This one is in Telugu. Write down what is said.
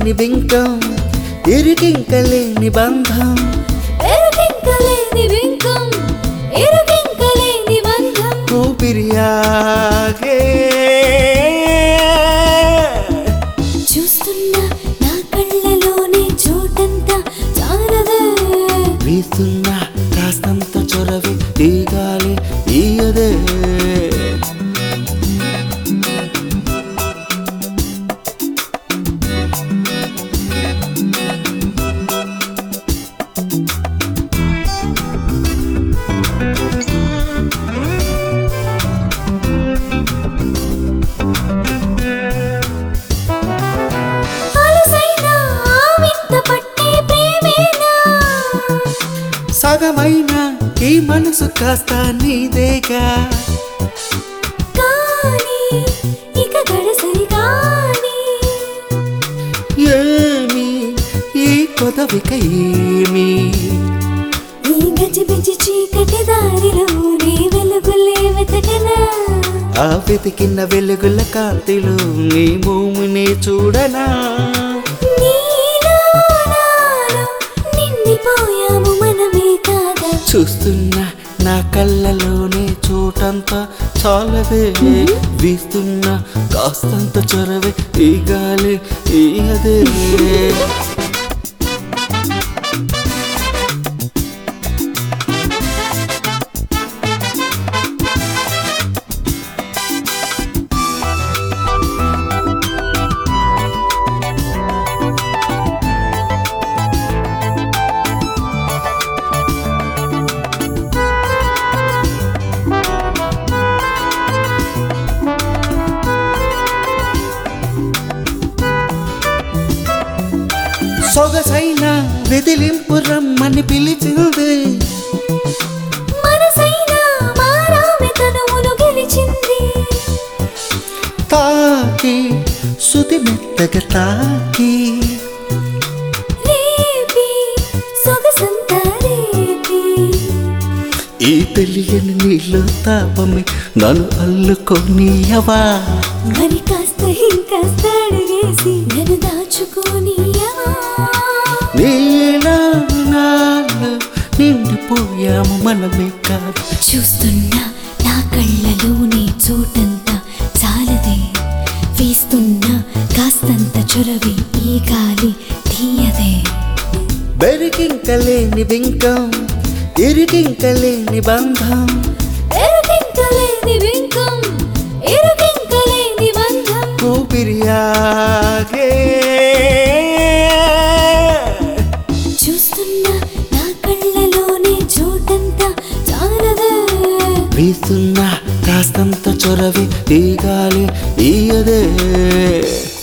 లేని బింకం ఇరుకింకలేని బంధం ఎరుకింకలేని వింకం ఎరుకింకలేని బంధం ఊపిరియాగే చూస్తున్నా నా కళ్ళలోని చోటంతా చాలదే వీస్తున్న కాస్తంత చొరవి ఈ గాలి ఈయదే అలసైన వింత పట్టే ప్రేమేనా సగమైన ఈ మనసు కాస్త నీదేగా కానీ ఇక గడసరి కానీ ఏమి ఈ కొదవిక ఏమి ఈ గజిబిజి చీకటి దారిలో నీ వెలుగులే వెతకనా ఆ వెతికిన వెలుగుల కాంతిలో నీ భూమిని చూడనా నీలో నాలో నిండిపోయాము మనమే కాదా చూస్తున్న నా కళ్ళలోనే చోటంతా చాలదే వీస్తున్న కాస్తంత చొరవే ఈ గాలి ఈ అదే సొగసైన వెదిలింపు రమ్మని పిలిచింది మనసైనా మారామె తనువును గెలిచింది తాకి సుతి మెత్తగా తాకి రేపి సొగసంతా రేపి ఈ తెలియని నీలో తాపమే నన్ను అల్లుకోనియవా మరి కాస్త ఇంకాస్త అడిగేసి నన్ను దాచుకోనియవా నీలా నాలో నిండిపోయాము మనమే కాదు చూస్తున్నా నా కళ్ళలోని చోటంతా చాలదే వీస్తున్నా కాస్తంత చొరవి ఈ గాలి తీయదే బెరికింకలేని బింకం ఇరికింకలేని బంధం ఎరుకింకలేని వింకం ఎరుకింకలేని బంధం ఊపిరియాగే చూస్తున్నా నా కళ్ళలోని చోటంతా చాలదే వీస్తున్న కాస్తంత చొరవి ఈ గాలి ఈయదే